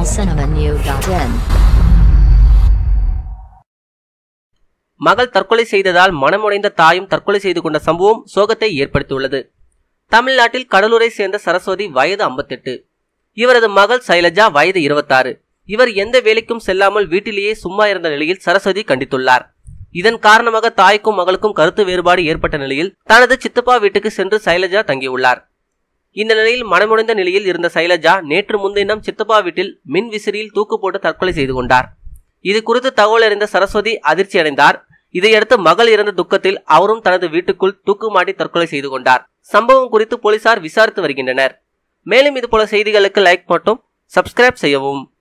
tamilcinemanew.in மகள் தற்கொலை செய்ததால் மனமுடைந்த தாயும் தற்கொலை செய்து கொண்ட சம்பவம் சோகத்தை ஏற்படுத்தியுள்ளது தமிழ்நாட்டில் கடலூரை சேர்ந்த சரஸ்வதி வயது 58 இவரது மகள் சைலஜா வயது 26 இவர் எந்த வேலைக்கும் செல்லாமல் வீட்டிலேயே சும்மா இருந்த நிலையில் சரஸ்வதி கண்டித்துள்ளார் இதன் காரணமாக தாய்க்கும் மகளுக்கும் கருத்து வேறுபாடு ஏற்பட்ட நிலையில் தனது சித்தப்பா வீட்டுக்கு சென்று சைலஜா தங்கியுள்ளார் இந்த நிலையில் மனமுடைந்த நிலையில் இருந்த சைலஜா நேற்று முன்தினம் சித்தப்பா வீட்டில் மின் விசிறியில் தூக்கு போட்டு தற்கொலை செய்து கொண்டார் இது குறித்து தகவல் அறிந்த சரஸ்வதி அதிர்ச்சி அடைந்தார் இதையடுத்து மகள் இறந்த துக்கத்தில் அவரும் தனது வீட்டுக்குள் தூக்கு மாட்டி தற்கொலை செய்து கொண்டார் சம்பவம் குறித்து போலீசார் விசாரித்து வருகின்றனர் மேலும் இது போல செய்திகளுக்கு லைக் மட்டும் சப்ஸ்கிரைப் செய்யவும்